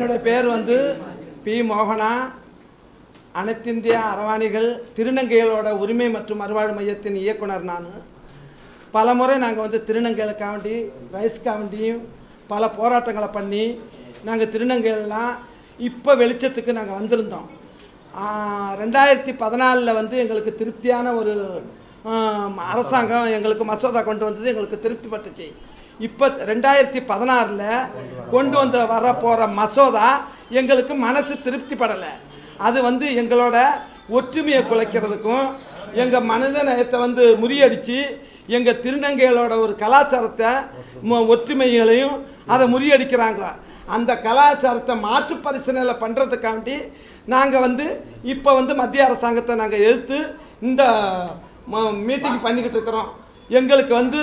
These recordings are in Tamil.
என்னுடைய பேர் வந்து பி மோகனா அனைத்திந்திய அரவாணிகள் திருநங்கைகளோட உரிமை மற்றும் மறுவாழ்வு மையத்தின் இயக்குனர் நான் பல முறை நாங்கள் வந்து திருநங்கைகளுக்காண்டி ரைஸ்க்காண்டியும் பல போராட்டங்களை பண்ணி நாங்கள் திருநங்கைகள்லாம் இப்போ வெளிச்சத்துக்கு நாங்கள் வந்திருந்தோம் ஆஹ், ரெண்டாயிரத்தி பதினாலில் வந்து எங்களுக்கு திருப்தியான ஒரு ஆம், அரசாங்கம் எங்களுக்கு மசோதா கொண்டு வந்தது எங்களுக்கு திருப்தி பட்டுச்சு இப்போ ரெண்டாயிரத்தி பதினாறில் கொண்டு வந்து வர போகிற மசோதா எங்களுக்கு மனசு திருப்தி படலை அது வந்து எங்களோட ஒற்றுமையை குலைக்கிறதுக்கும் எங்கள் மனித நேயத்தை வந்து முறியடித்து எங்கள் திருநங்கைகளோட ஒரு கலாச்சாரத்தை மு- ஒற்றுமைகளையும் அதை முறியடிக்கிறாங்க அந்த கலாச்சாரத்தை மாற்று பரிசீலனை பண்ணுறதுக்காண்டி நாங்கள் வந்து இப்போ வந்து மத்திய அரசாங்கத்தை நாங்கள் எதிர்த்து இந்த மீட்டிங் பண்ணிக்கிட்டு இருக்கிறோம் எங்களுக்கு வந்து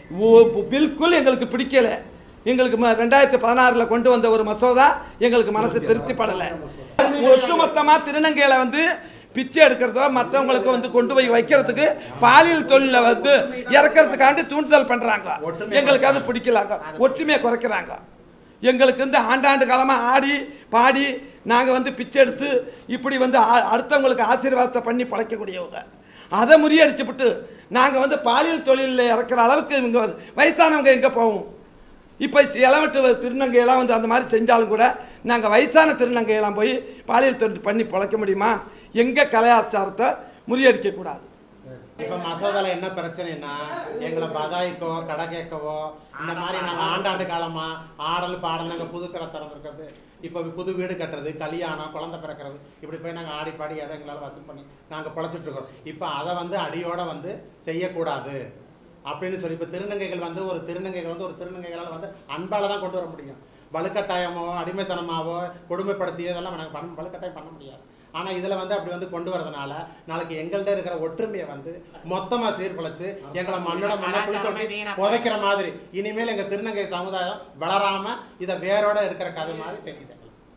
ஒ- பில்குல் எங்களுக்கு பிடிக்கல எங்களுக்கு ம- ரெண்டாயிரத்தி பதினாறில் கொண்டு வந்த ஒரு மசோதா எங்களுக்கு மனசு திருப்திப்படலை ஒட்டுமொத்தமாக திருநங்கைகளை வந்து பிச்சை எடுக்கிறதோ மற்றவங்களுக்கு வந்து கொண்டு போய் வைக்கிறதுக்கு பாலியல் தொழிலை வந்து இறக்கிறதுக்காண்டி தூண்டுதல் பண்ணுறாங்க எங்களுக்கு அது பிடிக்கலாங்க ஒற்றுமையை குறைக்கிறாங்க எங்களுக்கு வந்து ஆண்டாண்டு காலமாக ஆடி பாடி நாங்கள் வந்து பிச்சை எடுத்து இப்படி வந்து ஆ- அடுத்தவங்களுக்கு ஆசீர்வாதத்தை பண்ணி பழைக்கக்கூடியவங்க அதை முறியடிச்சுவிட்டு நாங்கள் வந்து பாலியல் தொழிலில் இறக்குற அளவுக்கு இவங்க வந்து வயசானவங்க எங்கே போவோம் இப்போ இளவட்டு திருநங்கையெல்லாம் வந்து அந்த மாதிரி செஞ்சாலும் கூட நாங்கள் வயசான திருநங்கையெல்லாம் போய் பாலியல் தொழில் பண்ணி பிழைக்க முடியுமா எங்கள் கலாச்சாரத்தை முறியடிக்கக்கூடாது இப்ப மசோதால என்ன பிரச்சனைனா எங்களை பதாய்க்கோ கடை கேட்கவோ இந்த மாதிரி நாங்க ஆண்டாண்டு காலமா ஆடல் பாடல் நாங்க புது கடை திறந்திருக்கிறது இப்ப புது வீடு கட்டுறது கல்யாணம் குழந்தை பிறக்கிறது இப்படி போய் நாங்க ஆடி பாடி அதை எங்களால் வசூல் பண்ணி நாங்க பொழைச்சிட்டு இருக்கோம் இப்ப அதை வந்து அடியோட வந்து செய்யக்கூடாது அப்படின்னு சொல்லி இப்ப திருநங்கைகள் வந்து ஒரு திருநங்கைகள் வந்து ஒரு திருநங்கைகளால் வந்து அன்பால தான் கொண்டு வர முடியும் வலுக்கட்டாயமோ அடிமைத்தனமாவோ கொடுமைப்படுத்தியோ இதெல்லாம் நாங்கள் பண்ண வலுக்கட்டாயம் பண்ண முடியாது ஆனா இதுல வந்து அப்படி வந்து கொண்டு வரதுனால நாளைக்கு எங்கள்கிட்ட இருக்கிற ஒற்றுமையை வந்து மொத்தமா சீர்குலைச்சு எங்களை மண்ணோட மண்ணை குழி தொட்டி புதைக்கிற மாதிரி இனிமேல் எங்க திருநங்கை சமுதாயம் வளராம இதை வேரோட இருக்கிற கதை மாதிரி தெரியுது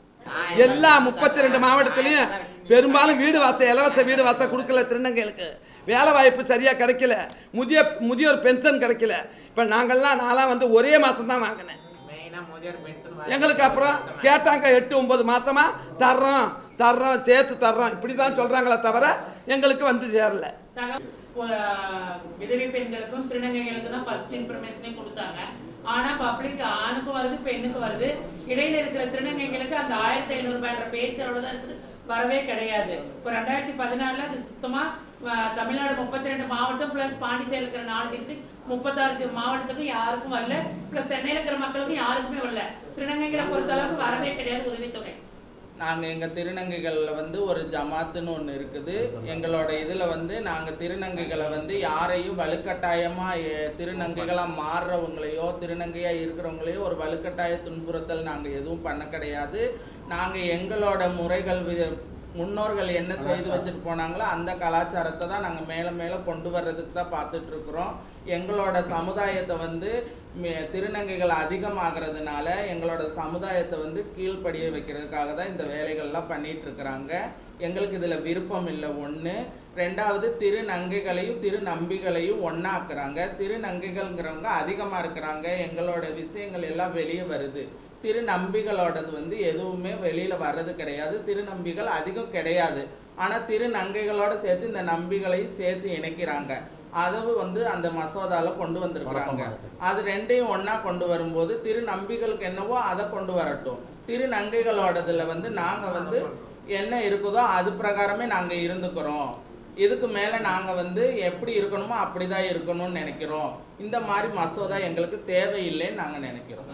எல்லா முப்பத்தி ரெண்டு மாவட்டத்திலையும் பெரும்பாலும் வீடு வாசல் இலவச வீடு வாசல் கொடுக்கல திருநங்கைகளுக்கு வேலை வாய்ப்பு சரியாக கிடைக்கல முதிய முதியோர் பென்ஷன் கிடைக்கல இப்போ நாங்கள்லாம் நான்லாம் வந்து ஒரே மாதம் தான் வாங்கினேன் எங்களுக்கு அப்புறம் கேட்டாங்க எட்டு ஒன்பது மாசமா தர்றோம் தர்றோம் சேர்த்து தர்றோம் இப்படி தான் சொல்கிறாங்களே தவிர எங்களுக்கு வந்து சேரல தக- ஆஹ் விதவை பெண்களுக்கும் திருநங்கைகளுக்கும் தான் ஃபர்ஸ்ட் இன்ஃபர்மேஷனே கொடுத்தாங்க ஆனா பப்ளிக் ஆணுக்கும் வருது பெண்ணுக்கும் வருது இடையில இருக்கிற திருநங்கைகளுக்கு அந்த ஆயிரத்தி ஐநூறு ரூபாய்ன்ற பேச்சரோட தான் இருக்குது வரவே கிடையாது இப்போ ரெண்டாயிரத்தி பதினாறுல அது சுத்தமா ஆஹ் தமிழ்நாடு முப்பத்தி ரெண்டு மாவட்டம் பிளஸ் பாண்டிச்சேரி இருக்கிற நாலு டிஸ்ட்ரிக்ட் முப்பத்தாறு மாவட்டத்துக்கும் யாருக்கும் வரல பிளஸ் சென்னையில இருக்கிற மக்களுக்கும் யாருக்குமே வரல திருநங்கைகளை பொறுத்த அளவுக்கு வரவே கிடையாது உதவித்தொகை நாங்கள் எங்கள் திருநங்கைகளில் வந்து ஒரு ஜமாத்துன்னு ஒன்று இருக்குது எங்களோட இதில் வந்து நாங்கள் திருநங்கைகளை வந்து யாரையும் வலுக்கட்டாயமாக திருநங்கைகளாக மாறுறவங்களையோ திருநங்கையாக இருக்கிறவங்களையோ ஒரு வலுக்கட்டாய துன்புறுத்தல் நாங்கள் எதுவும் பண்ண கிடையாது நாங்கள் எங்களோட முறைகள் வி- முன்னோர்கள் என்ன செய்து வச்சுட்டு போனாங்களோ அந்த கலாச்சாரத்தை தான் நாங்கள் மேலே மேலே கொண்டு வர்றதுக்கு தான் பார்த்துட்டு இருக்கிறோம் எங்களோட சமுதாயத்தை வந்து மே- திருநங்கைகள் அதிகமாகிறதுனால எங்களோட சமுதாயத்தை வந்து கீழ்ப்படிய வைக்கிறதுக்காக தான் இந்த வேலைகள்லாம் பண்ணிட்டு இருக்கிறாங்க எங்களுக்கு இதில் விருப்பம் இல்லை ஒன்று ரெண்டாவது திருநங்கைகளையும் திருநம்பிகளையும் ஒன்றாக்குறாங்க திருநங்கைகள்ங்கிறவங்க அதிகமாக இருக்கிறாங்க எங்களோட விஷயங்கள் எல்லாம் வெளியே வருது திருநம்பிகளோடது வந்து எதுவுமே வெளியில வர்றது கிடையாது திருநம்பிகள் அதிகம் கிடையாது ஆனா திருநங்கைகளோட சேர்த்து இந்த நம்பிகளையும் சேர்த்து இணைக்கிறாங்க அதுவும் வந்து அந்த மசோதால கொண்டு வந்திருக்கிறாங்க அது ரெண்டையும் ஒண்ணா கொண்டு வரும்போது திருநம்பிகளுக்கு என்னவோ அதை கொண்டு வரட்டும் திருநங்கைகளோடதுல வந்து நாங்க வந்து என்ன இருக்குதோ அது பிரகாரமே நாங்க இருந்துக்கிறோம் இதுக்கு மேல நாங்க வந்து எப்படி இருக்கணுமோ அப்படிதான் இருக்கணும்னு நினைக்கிறோம் இந்த மாதிரி மசோதா எங்களுக்கு தேவையில்லைன்னு நாங்க நினைக்கிறோம்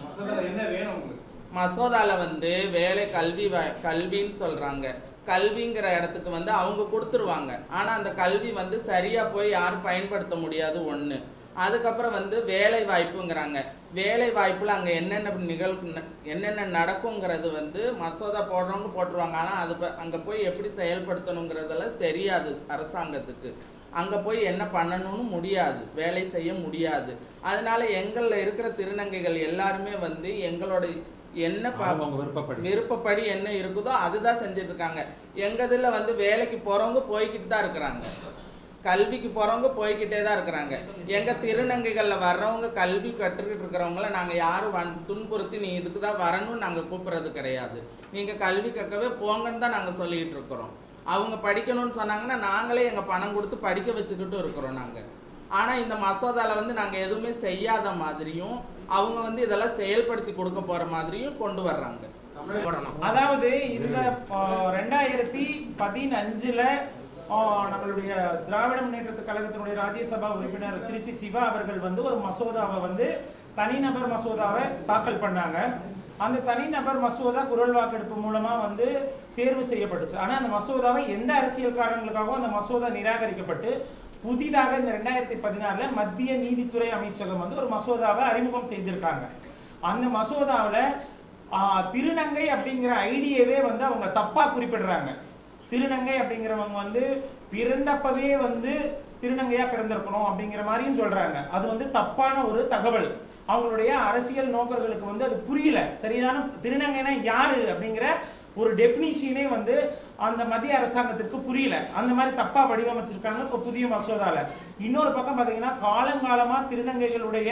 மசோதால வந்து வேலை கல்வி வ- கல்வின்னு சொல்றாங்க கல்விங்கிற இடத்துக்கு வந்து அவங்க கொடுத்துருவாங்க ஆனா அந்த கல்வி வந்து சரியா போய் யாரும் பயன்படுத்த முடியாது ஒண்ணு அதுக்கப்புறம் வந்து வேலை வாய்ப்புங்கிறாங்க வேலை வாய்ப்புல அங்க என்னென்ன நிகழ் என்னென்ன நடக்குங்கிறது வந்து மசோதா போடுறவங்க போட்டுருவாங்க ஆனா அது ப- அங்க போய் எப்படி செயல்படுத்தணுங்கிறதெல்லாம் தெரியாது அரசாங்கத்துக்கு அங்க போய் என்ன பண்ணணும்னு முடியாது வேலை செய்ய முடியாது அதனால எங்கள்ல இருக்கிற திருநங்கைகள் எல்லாருமே வந்து எங்களோட என்ன ப- அவங்கவங்க விருப்பப்படி. விருப்பப்படி என்ன இருக்குதோ அதுதான் செஞ்சுட்டு இருக்காங்க எங்க இதுல வந்து வேலைக்கு போறவங்க போய்கிட்டு தான் இருக்கிறாங்க கல்விக்கு போறவங்க போய்கிட்டே தான் இருக்கிறாங்க எங்க திருநங்கைகள்ல வர்றவங்க கல்வி கற்றுக்கிட்டு இருக்கிறவங்கள நாங்க யாரும் வன் துன்புறுத்தி நீ இதுக்கு தான் வரணும்னு நாங்க கூப்பிடுறது கிடையாது நீங்க கல்வி கற்கவே போங்கன்னு தான் நாங்க சொல்லிட்டு இருக்கிறோம் அவங்க படிக்கணும்னு சொன்னாங்கன்னா நாங்களே எங்க பணம் கொடுத்து படிக்க வச்சுக்கிட்டு இருக்கிறோம் நாங்க ஆனா இந்த மசோதால வந்து நாங்க எதுவுமே செய்யாத மாதிரியும் அவங்க வந்து இதெல்லாம் செயல்படுத்தி கொடுக்க போற மாதிரியும் கொண்டு வர்றாங்க போடணும் அதாவது இதுல ஆஹ், ரெண்டாயிரத்தி பதினஞ்சுல ஆஹ், நம்மளுடைய திராவிட முன்னேற்றத்து கழகத்தினுடைய ராஜ்யசபா உறுப்பினர் திருச்சி சிவா அவர்கள் வந்து ஒரு மசோதாவை வந்து தனிநபர் மசோதாவை தாக்கல் பண்ணாங்க அந்த தனிநபர் மசோதா குரல் வாக்கெடுப்பு மூலமா வந்து தேர்வு செய்யப்பட்டுச்சு ஆனா அந்த மசோதாவை எந்த அரசியல் காரணங்களுக்காகவும் அந்த மசோதா நிராகரிக்கப்பட்டு புதிதாக இந்த ரெண்டாயிரத்தி பதினாறுல மத்திய நீதித்துறை அமைச்சகம் வந்து ஒரு மசோதாவை அறிமுகம் செய்திருக்காங்க அந்த மசோதாவுல ஆஹ், திருநங்கை அப்படிங்கிற ஐடியாவே வந்து அவங்க தப்பா குறிப்பிடுறாங்க திருநங்கை அப்படிங்கிறவங்க வந்து பிறந்தப்பவே வந்து திருநங்கையா பிறந்திருக்கணும் அப்படிங்கிற மாதிரியும் சொல்றாங்க அது வந்து தப்பான ஒரு தகவல் அவங்களுடைய அரசியல் நோக்கர்களுக்கு வந்து அது புரியல சரியான திருநங்கைனா யாரு அப்படிங்கிற ஒரு டெபினிஷனே வந்து அந்த மத்திய அரசாங்கத்திற்கு புரியல அந்த மாதிரி தப்பா வடிவமைச்சிருக்காங்க இப்போ புதிய மசோதால இன்னொரு பக்கம் பாத்தீங்கன்னா காலங்காலமா திருநங்கைகளுடைய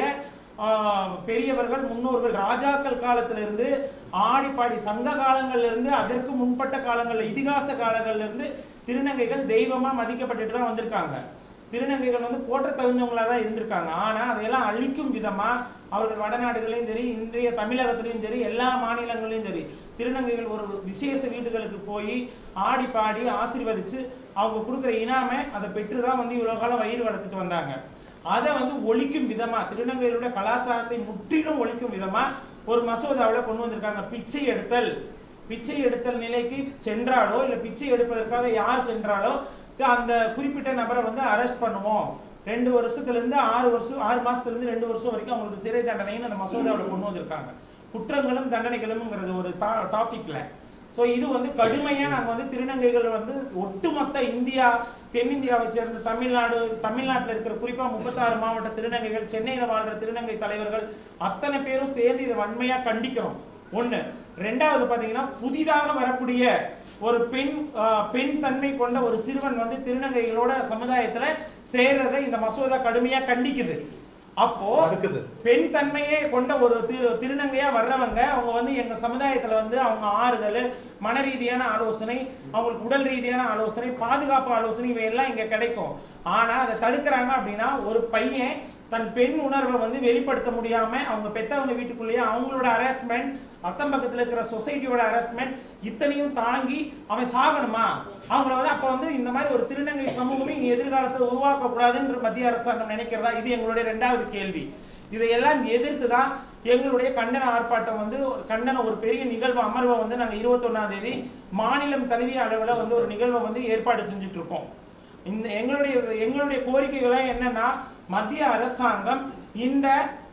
ஆஹ், பெரியவர்கள் முன்னோர்கள் ராஜாக்கள் காலத்துல இருந்து ஆடிப்பாடி சங்க காலங்கள்ல இருந்து அதற்கு முன்பட்ட காலங்கள்ல இதிகாச காலங்கள்ல இருந்து திருநங்கைகள் தெய்வமா மதிக்கப்பட்டுட்டு தான் வந்திருக்காங்க திருநங்கைகள் வந்து போற்ற தகுந்தவங்களா தான் இருந்திருக்காங்க ஆனா அதையெல்லாம் அழிக்கும் விதமா அவர்கள் வடநாடுகளையும் சரி இன்றைய தமிழகத்திலையும் சரி எல்லா மாநிலங்களையும் சரி திருநங்கைகள் ஒரு விசேஷ வீடுகளுக்கு போய் ஆடி பாடி ஆசீர்வதிச்சு அவங்க கொடுக்குற இனாமை அதை பெற்று தான் வந்து இவ்வளவு காலம் வயிறு வளர்த்துட்டு வந்தாங்க அதை வந்து ஒழிக்கும் விதமா திருநங்கைகளுடைய கலாச்சாரத்தை முற்றிலும் ஒழிக்கும் விதமா ஒரு மசோதாவில் கொண்டு வந்திருக்காங்க பிச்சை எடுத்தல் பிச்சை எடுத்தல் நிலைக்கு சென்றாலோ இல்ல பிச்சை எடுப்பதற்காக யார் சென்றாலோ த- அந்த குறிப்பிட்ட நபரை வந்து அரெஸ்ட் பண்ணுவோம் ரெண்டு வருஷத்துல இருந்து ஆறு வருஷம் ஆறு மாசத்துல இருந்து ரெண்டு வருஷம் வரைக்கும் அவங்களுக்கு சிறை தண்டனைன்னு அந்த மசோதாவில் கொண்டு வந்திருக்காங்க குற்றங்களும் தண்டனைகளும்ங்கிறது ஒரு டாபிக்ல ஸோ இது வந்து கடுமையா நாங்க வந்து திருநங்கைகள் வந்து ஒட்டுமொத்த இந்தியா தென்னிந்தியாவை சேர்ந்த தமிழ்நாடு தமிழ்நாட்டில் இருக்கிற குறிப்பா முப்பத்தாறு மாவட்ட திருநங்கைகள் சென்னையில வாழ்ற திருநங்கை தலைவர்கள் அத்தனை பேரும் சேர்ந்து இதை வன்மையா கண்டிக்கிறோம் ஒண்ணு ரெண்டாவது பாத்தீங்கன்னா புதிதாக வரக்கூடிய ஒரு பெண் ஆஹ், பெண் தன்மை கொண்ட ஒரு சிறுவன் வந்து திருநங்கைகளோட சமுதாயத்துல சேர்றதை இந்த மசோதா கடுமையா கண்டிக்குது அப்போ தடுக்குது. பெண் தன்மையே கொண்ட ஒரு திரு திருநங்கையா வர்றவங்க அவங்க வந்து எங்க சமுதாயத்துல வந்து அவங்க ஆறுதல் மன ரீதியான ஆலோசனை அவங்களுக்கு உடல் ரீதியான ஆலோசனை பாதுகாப்பு ஆலோசனை இவையெல்லாம் இங்க கிடைக்கும் ஆனா அதை தடுக்கிறாங்க அப்படின்னா ஒரு பையன் தன் பெண் உணர்வை வந்து வெளிப்படுத்த முடியாம அவங்க பெத்தவங்க வீட்டுக்குள்ளேயே அவங்களோட ஹராஸ்மெண்ட் அக்கம் பக்கத்துல இருக்கிற சொசைட்டியோட ஹராஸ்மெண்ட் இத்தனையும் தாங்கி அவன் சாகணுமா அவங்கள வந்து அப்ப வந்து இந்த மாதிரி ஒரு திருநங்கை சமூகமே இனி எதிர்காலத்துல உருவாக்க கூடாதுன்ற மத்திய அரசாங்கம் நினைக்கிறதா இது எங்களுடைய ரெண்டாவது கேள்வி இதையெல்லாம் எதிர்த்து தான் எங்களுடைய கண்டன ஆர்ப்பாட்டம் வந்து ஒரு கண்டன ஒரு பெரிய நிகழ்வு அமர்வை வந்து நாங்க இருபத்தொன்னாம் தேதி மாநிலம் தழுவிய அளவுல வந்து ஒரு நிகழ்வை வந்து ஏற்பாடு செஞ்சுட்டு இருக்கோம் இந்த எங்களுடைய எங்களுடைய கோரிக்கைகள் என்னன்னா மத்திய அரசாங்கம் இந்த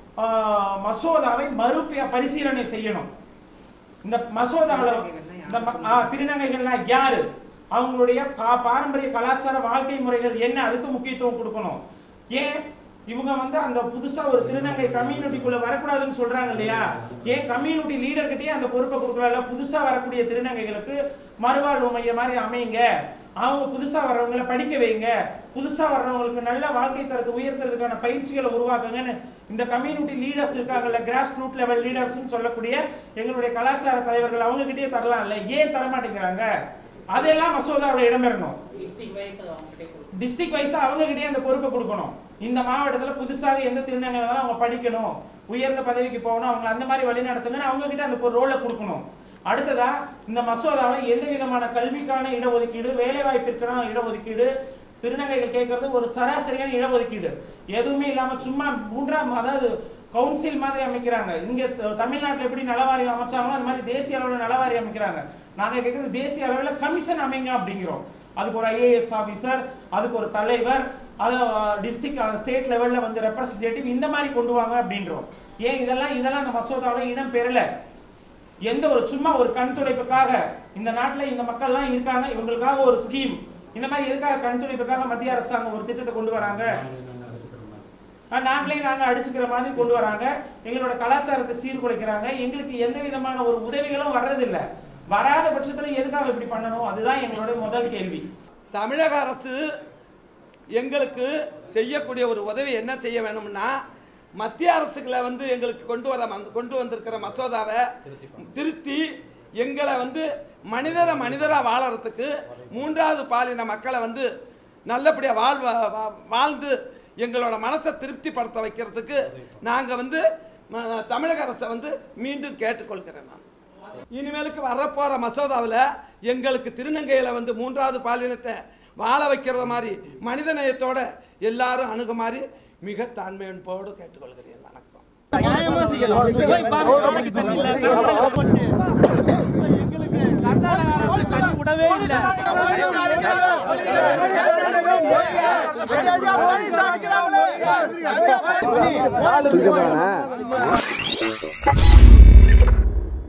ஆஹ், மசோதாவை மறு பரிசீலனை செய்யணும் இந்த மசோதாவில் இந்த ம- ஆ, திருநங்கைகள்னா யாரு அவங்களுடைய பா- பாரம்பரிய கலாச்சார வாழ்க்கை முறைகள் என்ன அதுக்கு முக்கியத்துவம் கொடுக்கணும் ஏன் இவங்க வந்து அந்த புதுசா ஒரு திருநங்கை கம்யூனிட்டிக்குள்ள வரக்கூடாதுன்னு சொல்றாங்க இல்லையா ஏன் கம்யூனிட்டி லீடர் கிட்டயே அந்த பொறுப்பை கொடுக்கல புதுசா வரக்கூடிய திருநங்கைகளுக்கு மறுவாழ்வு மையம் மாதிரி அமையுங்க அவங்க புதுசா வர்றவங்களை படிக்க வைங்க புதுசா வர்றவங்களுக்கு நல்ல வாழ்க்கை தரத்தை உயர்த்துறதுக்கான பயிற்சிகளை உருவாக்குங்கன்னு இந்த கம்யூனிட்டி லீடர்ஸ் இருக்காங்கல்ல கிராஸ் ரூட் லெவல் லீடர்ஸ்னு சொல்லக்கூடிய எங்களுடைய கலாச்சார தலைவர்கள் அவங்க கிட்டயே தரலாம்ல ஏன் தர மாட்டேங்கிறாங்க அதெல்லாம் மசோதாவில் இடம்பெறணும் டிஸ்ட்ரிக்ட் வைஸ் அவங்ககிட்ட கொடுக்கணும் டிஸ்ட்ரிக்ட் வைஸா அவங்க கிட்டயே அந்த பொறுப்பை கொடுக்கணும் இந்த மாவட்டத்துல புதுசாக எந்த திருநங்கை வந்தாலும் அவங்க படிக்கணும் உயர்ந்த பதவிக்கு போகணும் அவங்க அந்த மாதிரி வழி நடத்துங்கன்னு அவங்க கிட்ட அந்த ரோலை கொடுக்கணும் அடுத்ததா இந்த மசோதாவில் எந்த விதமான கல்விக்கான இடஒதுக்கீடு வேலை வாய்ப்பிற்கான இடஒதுக்கீடு திருநங்கைகள் கேட்கறது ஒரு சராசரியான இடஒதுக்கீடு எதுவுமே இல்லாம சும்மா மூன்றாம் அதாவது கவுன்சில் மாதிரி அமைக்கிறாங்க இங்க த- தமிழ்நாட்டுல எப்படி நலவாரியம் அமைச்சாங்களோ அது மாதிரி தேசிய அளவுல நலவாரியம் அமைக்கிறாங்க நாங்க கேட்கறது தேசிய அளவுல கமிஷன் அமைங்க அப்படிங்கிறோம் அதுக்கு ஒரு ஐஏஎஸ் ஆபீசர் அதுக்கு ஒரு தலைவர் அது டிஸ்ட்ரிக்ட் ஸ்டேட் லெவல்ல வந்து ரெப்ரசன்டேட்டிவ் இந்த மாதிரி கொண்டு வாங்க அப்படின்றோம் ஏன் இதெல்லாம் இதெல்லாம் அந்த மசோதாவில் இடம் பெறல எந்த ஒரு சும்மா ஒரு கண் துடைப்புக்காக இந்த நாட்டுல இந்த மக்கள்லாம் இருக்காங்க இவங்களுக்காக ஒரு ஸ்கீம் இந்த மாதிரி எதுக்காக கண் துடைப்புக்காக மத்திய அரசாங்கம் ஒரு திட்டத்தை கொண்டு வராங்க ஆஹ் நாங்களே நாங்க அடிச்சுக்கிற மாதிரி கொண்டு வராங்க எங்களோட கலாச்சாரத்தை சீர்குலைக்கிறாங்க எங்களுக்கு எந்த விதமான ஒரு உதவிகளும் வர்றதில்ல வராத பட்சத்துல எதுக்காக இப்படி பண்ணணும் அதுதான் எங்களோட முதல் கேள்வி தமிழக அரசு எங்களுக்கு செய்யக்கூடிய ஒரு உதவி என்ன செய்ய வேணும்னா மத்திய அரசுகளை வந்து எங்களுக்கு கொண்டு வர ம- கொண்டு வந்திருக்கிற மசோதாவை திருத்தி எங்களை வந்து மனிதரை மனிதராக வாழறதுக்கு மூன்றாவது பாலின மக்களை வந்து நல்லபடியாக வாழ் வாழ்ந்து எங்களோட மனசை திருப்திப்படுத்த வைக்கிறதுக்கு நாங்கள் வந்து ம- தமிழக அரசை வந்து மீண்டும் கேட்டுக்கொள்கிறேன் நான் இனிமேலுக்கு வரப்போகிற மசோதாவில் எங்களுக்கு திருநங்கையில் வந்து மூன்றாவது பாலினத்தை வாழ வைக்கிறது மாதிரி மனித நேயத்தோட எல்லாரும் அணுகுமாறு மிக தாழ்மையோடு கேட்டுக்கொள்கிறேன் வணக்கம் தூக்க போறானா